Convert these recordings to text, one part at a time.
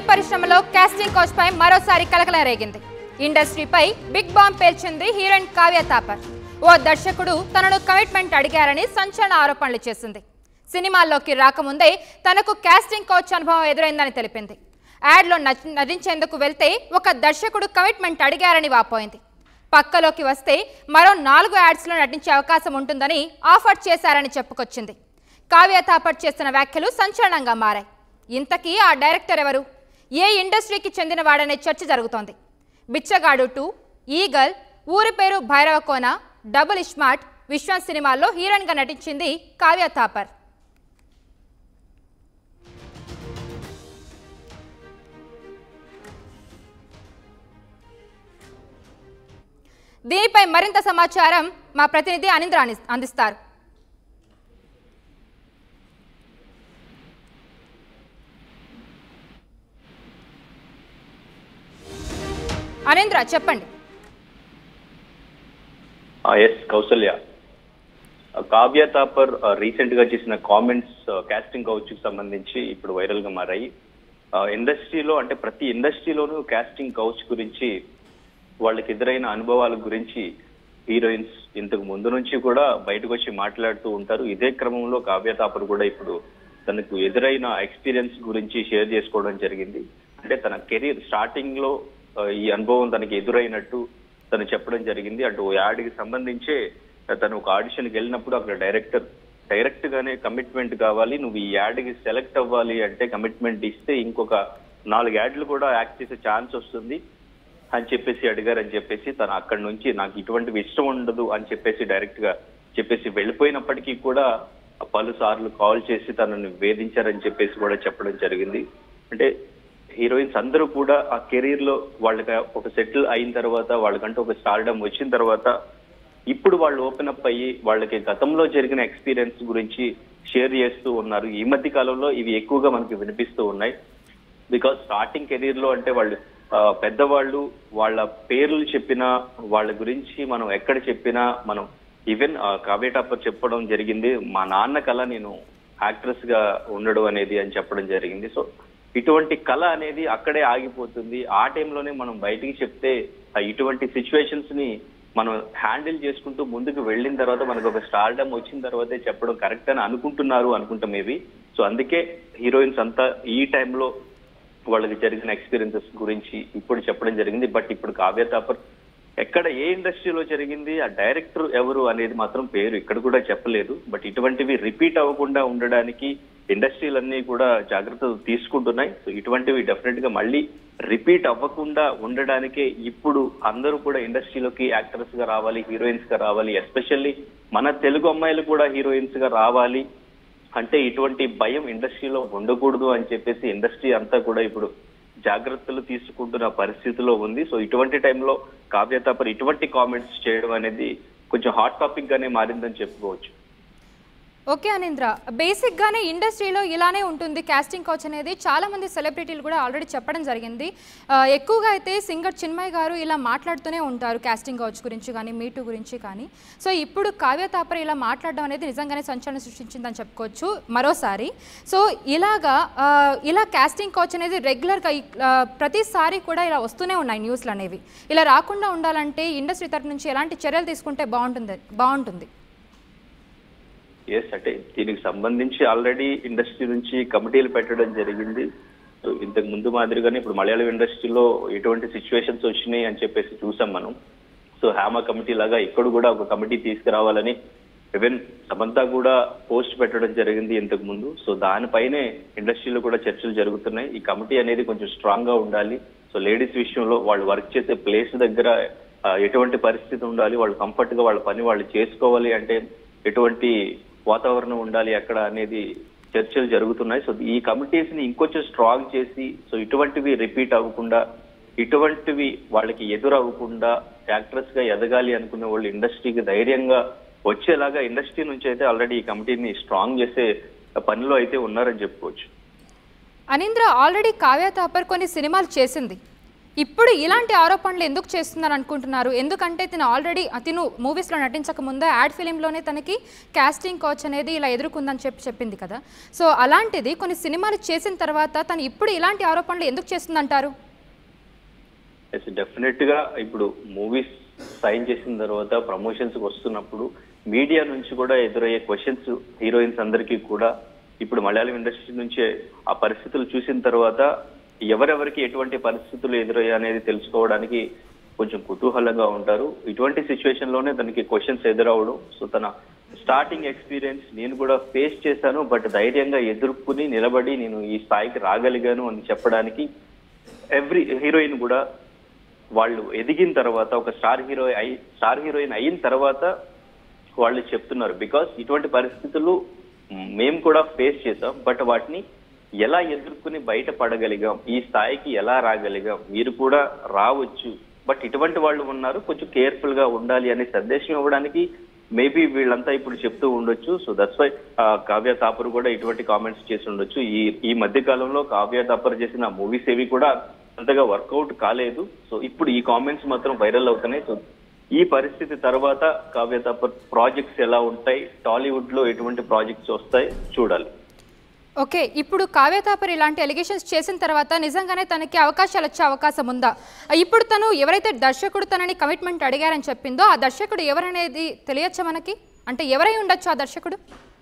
పరిశ్రమలో casting coach పై మరోసారి కలకలం రేగింది ఇండస్ట్రీపై బిగ్ బాంబ్ పేల్చింది హీరోయిన్ కావ్య తాపర్ ఓ దర్శకుడు తనను కమిట్మెంట్ అడిగారని సంచలన ఆరోపణలు చేసింది సినిమాల్లోకి రాకముందే తనకు కాస్టింగ్ కోచ్ అనుభవం ఎదురైందని తెలిపింది యాడ్లో నచ- నటించేందుకు వెళ్తే ఒక దర్శకుడు కమిట్మెంట్ అడిగారని వాపోయింది పక్కలోకి వస్తే మరో నాలుగు యాడ్స్లో నటించే అవకాశం ఉంటుందని ఆఫర్ చేశారని చెప్పుకొచ్చింది కావ్య థాపర్ చేస్తున్న వ్యాఖ్యలు సంచలనంగా మారాయి ఇంతకీ ఆ డైరెక్టర్ ఎవరు ఏ ఇండస్ట్రీకి చెందినవాడనే చర్చ జరుగుతోంది బిచ్చగాడు టూ ఈగల్ ఊరి పేరు భైరవకోన డబుల్ ఇస్మార్ట్ విశ్వం సినిమాల్లో హీరోయిన్గా నటించింది కావ్య థాపర్ దీనిపై మరింత సమాచారం మా ప్రతినిధి అనింద్ర అంది- అందిస్తారు అనింద్ర చెప్పండి ఎస్ కౌసల్య ఆ, కావ్య తాపర్ రీసెంట్ గా చేసిన కామెంట్స్ కాస్టింగ్ కౌచ్ కి సంబంధించి ఇప్పుడు వైరల్ గా మారాయి ఆ, ఇండస్ట్రీలో అంటే ప్రతి ఇండస్ట్రీలోనూ కాస్టింగ్ కౌచ్ గురించి వాళ్ళకి ఎదురైన అనుభవాల గురించి హీరోయిన్స్ ఇంతకు ముందు నుంచి కూడా బయటకు వచ్చి మాట్లాడుతూ ఉంటారు ఇదే క్రమంలో కావ్య తాపర్ కూడా ఇప్పుడు తనకు ఎదురైన ఎక్స్పీరియన్స్ గురించి షేర్ చేసుకోవడం జరిగింది అంటే తన కెరీర్ స్టార్టింగ్ లో ఆ, ఈ అనుభవం తనకి ఎదురైనట్టు తను చెప్పడం జరిగింది అటు యాడ్కి సంబంధించే తను ఒక ఆడిషన్కి వెళ్ళినప్పుడు అక్కడ డైరెక్టర్ డైరెక్ట్ గానే కమిట్మెంట్ కావాలి నువ్వు ఈ యాడ్కి సెలెక్ట్ అవ్వాలి అంటే కమిట్మెంట్ ఇస్తే ఇంకొక నాలుగు యాడ్లు కూడా యాక్ట్ చేసే ఛాన్స్ వస్తుంది అని చెప్పేసి అడిగారని చెప్పేసి తను అక్కడి నుంచి నాకు ఇటువంటివి ఇష్టం ఉండదు అని చెప్పేసి డైరెక్ట్ గా చెప్పేసి వెళ్ళిపోయినప్పటికీ కూడా పలు సార్లు కాల్ చేసి తనని వేధించారని చెప్పేసి కూడా చెప్పడం జరిగింది అంటే హీరోయిన్స్ అందరూ కూడా ఆ కెరీర్ లో వాళ్ళకి ఒక సెటిల్ అయిన తర్వాత వాళ్ళకంటే ఒక స్టార్డమ్ వచ్చిన తర్వాత ఇప్పుడు వాళ్ళు ఓపెన్ అప్ అయ్యి వాళ్ళకి గతంలో జరిగిన ఎక్స్పీరియన్స్ గురించి షేర్ చేస్తూ ఉన్నారు ఈ మధ్య కాలంలో ఇవి ఎక్కువగా మనకి వినిపిస్తూ ఉన్నాయి బికాస్ స్టార్టింగ్ కెరీర్ లో అంటే వాళ్ళు ఆ, పెద్దవాళ్ళు వాళ్ళ పేర్లు చెప్పినా వాళ్ళ గురించి మనం ఎక్కడ చెప్పినా మనం ఈవెన్ కావ్య టాపర్ చెప్పడం జరిగింది మా నాన్న కళ నేను యాక్ట్రెస్ గా ఉండడం అనేది అని చెప్పడం జరిగింది సో ఇటువంటి కళ అనేది అక్కడే ఆగిపోతుంది ఆ టైంలోనే మనం బయటికి చెప్తే ఆ ఇటువంటి సిచ్యువేషన్స్ ని మనం హ్యాండిల్ చేసుకుంటూ ముందుకు వెళ్ళిన తర్వాత మనకు ఒక స్టార్డమ్ వచ్చిన తర్వాతే చెప్పడం కరెక్ట్ అని అనుకుంటున్నారు అనుకుంటాం మేబీ సో అందుకే హీరోయిన్స్ అంతా ఈ టైంలో వాళ్ళకి జరిగిన ఎక్స్పీరియన్సెస్ గురించి ఇప్పుడు చెప్పడం జరిగింది బట్ ఇప్పుడు కావ్య తాపర్ ఎక్కడ ఏ ఇండస్ట్రీలో జరిగింది ఆ డైరెక్టర్ ఎవరు అనేది మాత్రం పేరు ఇక్కడ కూడా చెప్పలేదు బట్ ఇటువంటివి రిపీట్ అవ్వకుండా ఉండడానికి ఇండస్ట్రీలన్నీ కూడా జాగ్రత్తలు తీసుకుంటున్నాయి సో ఇటువంటివి డెఫినెట్ గా మళ్ళీ రిపీట్ అవ్వకుండా ఉండడానికే ఇప్పుడు అందరూ కూడా ఇండస్ట్రీలోకి యాక్టర్స్ గా రావాలి హీరోయిన్స్ గా రావాలి ఎస్పెషల్లీ మన తెలుగు అమ్మాయిలు కూడా హీరోయిన్స్ గా రావాలి అంటే ఇటువంటి భయం ఇండస్ట్రీలో ఉండకూడదు అని చెప్పేసి ఇండస్ట్రీ అంతా కూడా ఇప్పుడు జాగ్రత్తలు తీసుకుంటున్న పరిస్థితిలో ఉంది సో ఇటువంటి టైంలో కావ్య తాపర్ ఇటువంటి కామెంట్స్ చేయడం అనేది కొంచెం హాట్ టాపిక్ గానే మారిందని చెప్పుకోవచ్చు ఓకే అనింద్ర బేసిక్గానే ఇండస్ట్రీలో ఇలానే ఉంటుంది కాస్టింగ్ కోచ్ అనేది చాలా మంది సెలబ్రిటీలు కూడా ఆల్రెడీ చెప్పడం జరిగింది ఆ, ఎక్కువగా అయితే సింగర్ చిన్మయ్ గారు ఇలా మాట్లాడుతూనే ఉంటారు కాస్టింగ్ కోచ్ గురించి కానీ మీటు గురించి కానీ సో ఇప్పుడు కావ్య తాపర్ ఇలా మాట్లాడడం అనేది నిజంగానే సంచలనం సృష్టించిందని చెప్పుకోవచ్చు మరోసారి సో ఇలాగా ఆ, ఇలా కాస్టింగ్ కోచ్ అనేది రెగ్యులర్గా ప్రతిసారి కూడా ఇలా వస్తూనే ఉన్నాయి న్యూస్లు అనేవి ఇలా రాకుండా ఉండాలంటే ఇండస్ట్రీ తరపు నుంచి ఎలాంటి చర్యలు తీసుకుంటే బాగుంటుంది బాగుంటుంది ఎస్ అంటే దీనికి సంబంధించి ఆల్రెడీ ఇండస్ట్రీ నుంచి కమిటీలు పెట్టడం జరిగింది సో ఇంతకు ముందు మాదిరిగానే ఇప్పుడు మలయాళం ఇండస్ట్రీలో ఎటువంటి సిచ్యువేషన్స్ వచ్చినాయి అని చెప్పేసి చూసాం మనం సో హ్యామా కమిటీ లాగా ఇక్కడ కూడా ఒక కమిటీ తీసుకురావాలని ఈవెన్ సమంత కూడా పోస్ట్ పెట్టడం జరిగింది ఇంతకు ముందు సో దానిపైనే ఇండస్ట్రీలో కూడా చర్చలు జరుగుతున్నాయి ఈ కమిటీ అనేది కొంచెం స్ట్రాంగ్ గా ఉండాలి సో లేడీస్ విషయంలో వాళ్ళు వర్క్ చేసే ప్లేస్ దగ్గర ఆ, ఎటువంటి పరిస్థితి ఉండాలి వాళ్ళు కంఫర్ట్ గా వాళ్ళ పని వాళ్ళు చేసుకోవాలి అంటే ఎటువంటి వాతావరణం ఉండాలి అక్కడ అనేది చర్చలు జరుగుతున్నాయి సో ఈ కమిటీస్ ని ఇంకొంచెం స్ట్రాంగ్ చేసి సో ఇటువంటివి రిపీట్ అవ్వకుండా ఇటువంటివి వాళ్ళకి ఎదురవ్వకుండా యాక్ట్రెస్ గా ఎదగాలి అనుకునే వాళ్ళు ఇండస్ట్రీకి ధైర్యంగా వచ్చేలాగా ఇండస్ట్రీ నుంచి అయితే ఆల్రెడీ ఈ కమిటీని స్ట్రాంగ్ చేసే పనిలో అయితే ఉన్నారని చెప్పుకోవచ్చు అనింద్ర ఆల్రెడీ కావ్య తాపర్ కొన్ని సినిమాలు చేసింది ఇప్పుడు ఇలాంటి ఆరోపణలు ఎందుకు చేస్తున్నారు అనుకుంటున్నారు ఎందుకంటే తిను ఆల్రెడీ తిను మూవీస్లో నటించక ముందే యాడ్ ఫిలింలోనే తనకి కాస్టింగ్ కోచ్ అనేది ఇలా ఎదుర్కొందని చెప్పి చెప్పింది కదా సో అలాంటిది కొన్ని సినిమాలు చేసిన తర్వాత తను ఇప్పుడు ఇలాంటి ఆరోపణలు ఎందుకు చేస్తుందంటారు ఎస్ డెఫినెట్ గా ఇప్పుడు మూవీస్ సైన్ చేసిన తర్వాత ప్రమోషన్స్ వస్తున్నప్పుడు మీడియా నుంచి కూడా ఎదురయ్యే క్వశ్చన్స్ హీరోయిన్స్ అందరికీ కూడా ఇప్పుడు మలయాళం ఇండస్ట్రీ నుంచి ఆ పరిస్థితులు చూసిన తర్వాత ఎవరెవరికి ఎటువంటి పరిస్థితులు ఎదురయ్యా అనేది తెలుసుకోవడానికి కొంచెం కుతూహలంగా ఉంటారు ఇటువంటి సిచ్యువేషన్ లోనే తనకి క్వశ్చన్స్ ఎదురవడం సో తన స్టార్టింగ్ ఎక్స్పీరియన్స్ నేను కూడా ఫేస్ చేశాను బట్ ధైర్యంగా ఎదుర్కొని నిలబడి నేను ఈ స్థాయికి రాగలిగాను అని చెప్పడానికి ఎవ్రీ హీరోయిన్ కూడా వాళ్ళు ఎదిగిన తర్వాత ఒక స్టార్ హీరో అయి స్టార్ హీరోయిన్ అయిన తర్వాత వాళ్ళు చెప్తున్నారు బికాస్ ఇటువంటి పరిస్థితులు మేము కూడా ఫేస్ చేసాం బట్ వాటిని ఎలా ఎదుర్కొని బయటపడగలిగాం ఈ స్థాయికి ఎలా రాగలిగాం మీరు కూడా రావచ్చు బట్ ఇటువంటి వాళ్ళు ఉన్నారు కొంచెం కేర్ఫుల్ గా ఉండాలి అనే సందేశం ఇవ్వడానికి మేబీ వీళ్ళంతా ఇప్పుడు చెప్తూ ఉండొచ్చు so that's why Kavya Thapar కూడా ఇటువంటి కామెంట్స్ చేసి ఉండొచ్చు ఈ ఈ మధ్య కాలంలో కావ్య తాపర్ చేసిన మూవీస్ ఏవి కూడా అంతగా వర్కౌట్ కాలేదు సో ఇప్పుడు ఈ కామెంట్స్ మాత్రం వైరల్ అవుతున్నాయి సో ఈ పరిస్థితి తర్వాత కావ్య తాపర్ ప్రాజెక్ట్స్ ఎలా ఉంటాయి టాలీవుడ్ లో ఎటువంటి ప్రాజెక్ట్స్ వస్తాయి చూడాలి ఓకే ఇప్పుడు కావ్య తాపర్ ఇలాంటి ఎలిగేషన్స్ చేసిన తర్వాత నిజంగానే తనకి అవకాశాలు వచ్చే అవకాశం ఉందా ఇప్పుడు తను ఎవరైతే దర్శకుడు తనని కమిట్మెంట్ అడిగారని చెప్పిందో ఆ దర్శకుడు ఎవరనేది తెలియచ్చా మనకి అంటే ఎవరై ఉండొచ్చు ఆ దర్శకుడు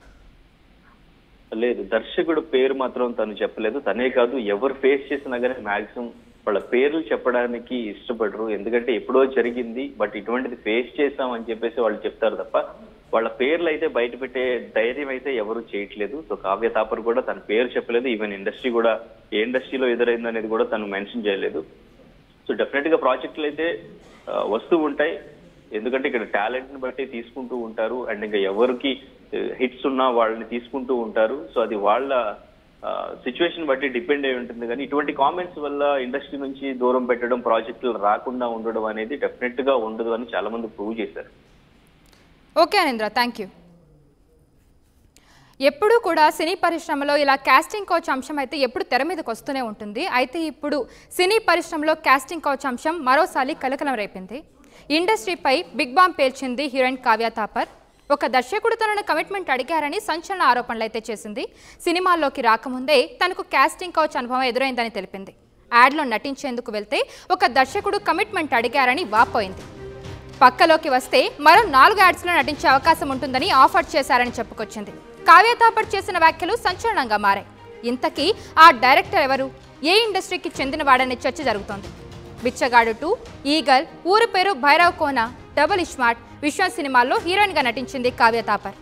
లేదు దర్శకుడు పేరు మాత్రం తను చెప్పలేదు తనే కాదు ఎవరు ఫేస్ చేసినా కానీ మాక్సిమం వాళ్ళ పేర్లు చెప్పడానికి ఇష్టపడరు ఎందుకంటే ఎప్పుడో జరిగింది బట్ ఇటువంటిది ఫేస్ చేస్తాం అని చెప్పేసి వాళ్ళు చెప్తారు తప్ప వాళ్ళ పేర్లు అయితే బయట పెట్టే ధైర్యం అయితే ఎవరు చేయట్లేదు సో కావ్య తాపర్ కూడా తన పేరు చెప్పలేదు ఈవెన్ ఇండస్ట్రీ కూడా ఏ ఇండస్ట్రీలో ఎదురైంది అనేది కూడా తను మెన్షన్ చేయలేదు సో డెఫినెట్ గా ప్రాజెక్టులు అయితే ఆ, వస్తూ ఉంటాయి ఎందుకంటే ఇక్కడ టాలెంట్ ని బట్టి తీసుకుంటూ ఉంటారు అండ్ ఇంకా ఎవరికి హిట్స్ ఉన్నా వాళ్ళని తీసుకుంటూ ఉంటారు సో అది వాళ్ళ సిచ్యువేషన్ బట్టి డిపెండ్ అయి ఉంటుంది కానీ ఇటువంటి కామెంట్స్ వల్ల ఇండస్ట్రీ నుంచి దూరం పెట్టడం ప్రాజెక్టులు రాకుండా ఉండడం అనేది డెఫినెట్ గా ఉండదు అని చాలా మంది ప్రూవ్ చేశారు ఓకే అనింద్ర థ్యాంక్ యూ ఎప్పుడూ కూడా సినీ పరిశ్రమలో ఇలా కాస్టింగ్ కోచ్ అంశం అయితే ఎప్పుడు తెర మీదకి వస్తూనే ఉంటుంది అయితే ఇప్పుడు సినీ పరిశ్రమలో కాస్టింగ్ కోచ్ అంశం మరోసారి కలకలం రేపింది ఇండస్ట్రీపై బిగ్ బాంబ్ పేల్చింది హీరోయిన్ కావ్య థాపర్ ఒక దర్శకుడు తనను కమిట్మెంట్ అడిగారని సంచలన ఆరోపణలు అయితే చేసింది సినిమాల్లోకి రాకముందే తనకు కాస్టింగ్ కోచ్ అనుభవం ఎదురైందని తెలిపింది యాడ్లో నటించేందుకు వెళ్తే ఒక దర్శకుడు కమిట్మెంట్ అడిగారని వాపోయింది పక్కలోకి వస్తే మరో నాలుగు యాడ్స్లో నటించే అవకాశం ఉంటుందని ఆఫర్ చేశారని చెప్పుకొచ్చింది కావ్య థాపర్ చేసిన వ్యాఖ్యలు సంచలనంగా మారాయి ఇంతకీ ఆ డైరెక్టర్ ఎవరు ఏ ఇండస్ట్రీకి చెందినవాడనే చర్చ జరుగుతోంది బిచ్చగాడు two Eagle Ooru Peru Bhairav Kona Double iSmart Viswam సినిమాల్లో హీరోయిన్గా నటించింది కావ్య థాపర్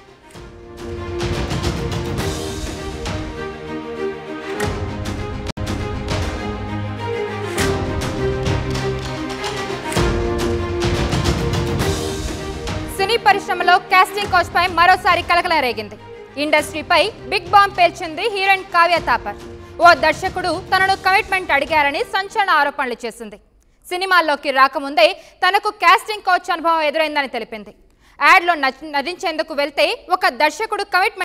సినీ పరిశ్రమలో కాస్టింగ్ కోచ్ పై మరోసారి కలకలం రేగింది ఇండస్ట్రీపై బిగ్ బాంబ్ పేల్చింది హీరోయిన్ కావ్య థాపర్ ఓ దర్శకుడు తనను కమిట్మెంట్ అడిగారని సంచలన ఆరోపణలు చేసింది సినిమాల్లోకి రాకముందే తనకు కాస్టింగ్ కోచ్ అనుభవం ఎదురైందని తెలిపింది యాడ్లో నచ- నటించేందుకు వెళ్తే ఒక దర్శకుడు కమిట్మెంట్